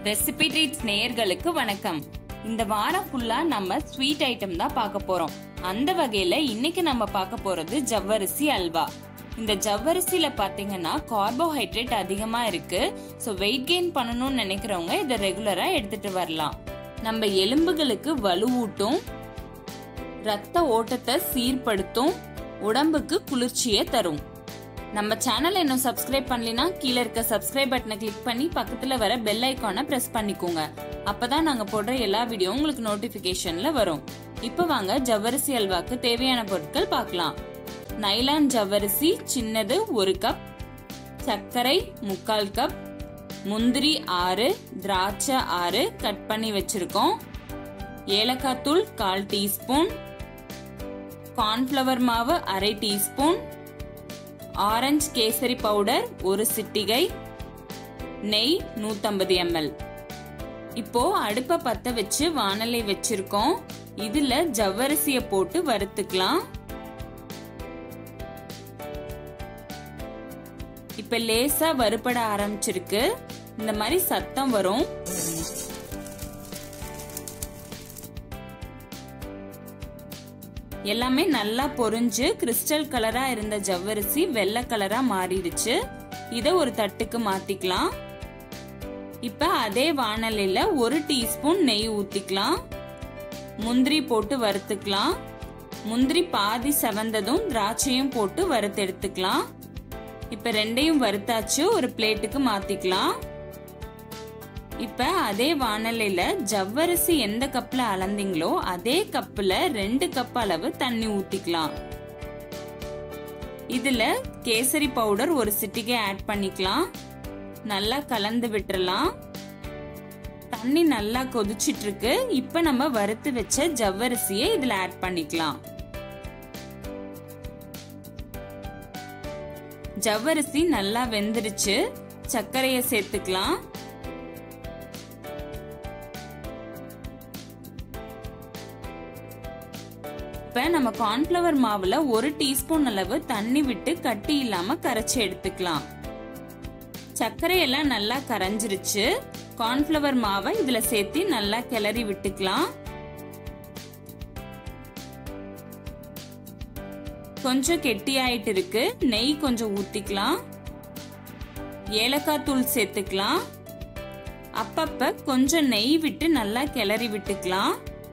recipe treats நேயர்களுக்கு வணக்கம் இந்த வாரம் ஃபுல்லா நம்ம ஸ்வீட் ஐட்டம் தான் பார்க்க போறோம் அந்த வகையில இன்னைக்கு நம்ம பார்க்க போறது ஜவ்வரிசி அல்வா இந்த ஜவ்வரிசியில பாத்தீங்கன்னா கார்போஹைட்ரேட் அதிகமா இருக்கு ஸோ வெயிட் கெயின் பண்ணணும்னு நினைக்கிறவங்க இதை ரெகுலரா எடுத்துட்டு வரலாம் நம்ம எலும்புகளுக்கு வலுவூட்டும் ரத்த ஓட்டத்தை சீர்படுத்தும் உடம்புக்கு குளிர்ச்சியை தரும் நம்ம சேனல் இன்னும் சப்ஸ்கிரைப் பண்ணலைன்னா கீழே இருக்க சப்ஸ்கிரைப் பட்டனை கிளிக் பண்ணி பக்கத்துல வர பெல் ஐக்கானை பிரஸ் பண்ணிக்கோங்க அப்பதான் நாங்க போடுற எல்லா வீடியோ உங்களுக்கு நோட்டிபிகேஷன்ல வரும் இப்போ வாங்க ஜவ்வரிசி அல்வாக்கு தேவையான பொருட்கள் பார்க்கலாம் நைலான் ஜவ்வரிசி சின்னது ஒரு கப் சர்க்கரை முக்கால் கப் முந்திரி ஆறு திராட்சை ஆறு கட் பண்ணி வச்சிருக்கோம் ஏலக்காய் தூள் கால் டீஸ்பூன் கார்ன்ஃப்ளவர் மாவு அரை டீஸ்பூன் ஆரஞ்சு கேசரி பவுடர் ஒரு சிட்டிகை நெய் நூத்தம்பது எம்எல் இப்போ அடுப்பை பத்த வச்சு வானலை வச்சிருக்கோம் இதுல ஜவ்வரிசிய போட்டு வறுத்துக்கலாம் இப்ப லேசா வறுபட ஆரம்பிச்சிருக்கு இந்த மாதிரி சத்தம் வரும் எல்லாமே நல்லா பொரிஞ்சு கிறிஸ்டல் கலரா இருந்த ஜவ்வரிசி வெள்ளை கலரா மாறிடுச்சு இத ஒரு தட்டுக்கு மாத்திக்கலாம் இப்ப அதே வானலில ஒரு டீஸ்பூன் நெய் ஊத்திக்கலாம் முந்திரி போட்டு வறுத்துக்கலாம் முந்திரி பாதி செவந்ததும் திராட்சையும் போட்டு வறுத்து எடுத்துக்கலாம் இப்ப ரெண்டையும் வறுத்தாச்சு ஒரு பிளேட்டுக்கு மாத்திக்கலாம் இப்ப அதே வானலில ஜவ்வரிசி எந்த கப்ல அளந்தீங்களோ அதே கப்ல ரெண்டு கப் அளவு தண்ணி ஊத்திக்கலாம் இதுல கேசரி பவுடர் ஒரு சிட்டிகை ஆட் பண்ணிக்கலாம் நல்லா கலந்து விட்டுறலாம் தண்ணி நல்லா கொதிச்சிட்டு இருக்கு இப்ப நம்ம வறுத்து வச்ச ஜவ்வரிசியை இதுல ஆட் பண்ணிக்கலாம் ஜவ்வரிசி நல்லா வெந்துருச்சு சர்க்கரைய சேர்த்துக்கலாம் இப்ப நம்ம கார்ன்ஃபிளவர் மாவுல ஒரு டீஸ்பூன் அளவு தண்ணி விட்டு கட்டி இல்லாம கரைச்சி எடுத்துக்கலாம் சர்க்கரை எல்லாம் நல்லா கரைஞ்சிருச்சு கார்ன்ஃபிளவர் மாவை இதுல சேர்த்து நல்லா கிளறி விட்டுக்கலாம் கொஞ்சம் கெட்டி ஆயிட்டு இருக்கு நெய் கொஞ்சம் ஊத்திக்கலாம் ஏலக்காய் தூள் சேர்த்துக்கலாம் அப்பப்ப கொஞ்சம் நெய் விட்டு நல்லா கிளறி விட்டுக்கலாம்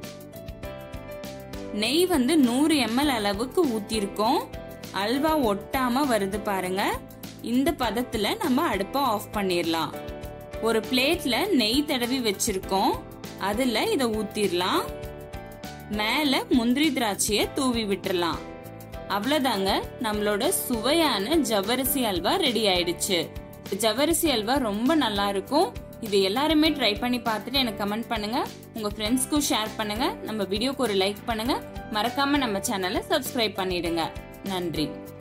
நெய் வந்து நூறு எம்எல் அளவுக்கு ஊத்திருக்கோம் அல்வா ஒட்டாம வருது பாருங்க இந்த பதத்துல நம்ம அடுப்பை ஆஃப் பண்ணிடலாம் ஒரு பிளேட்ல நெய் தடவி வச்சிருக்கோம் அதுல இத ஊத்திரலாம் மேல முந்திரி திராட்சைய தூவி விட்டுறலாம் அவ்வளவுதாங்க நம்மளோட சுவையான ஜவ்வரிசி அல்வா ரெடி ஆயிடுச்சு ஜவ்வரிசி அல்வா ரொம்ப நல்லா இருக்கும் இது எல்லாருமே ட்ரை பண்ணி பார்த்துட்டு எனக்கு கமெண்ட் பண்ணுங்க உங்க ஃப்ரெண்ட்ஸ்க்கும் ஷேர் பண்ணுங்க நம்ம வீடியோக்கு ஒரு லைக் பண்ணுங்க மறக்காம நம்ம சேனலை சப்ஸ்கிரைப் பண்ணிடுங்க நன்றி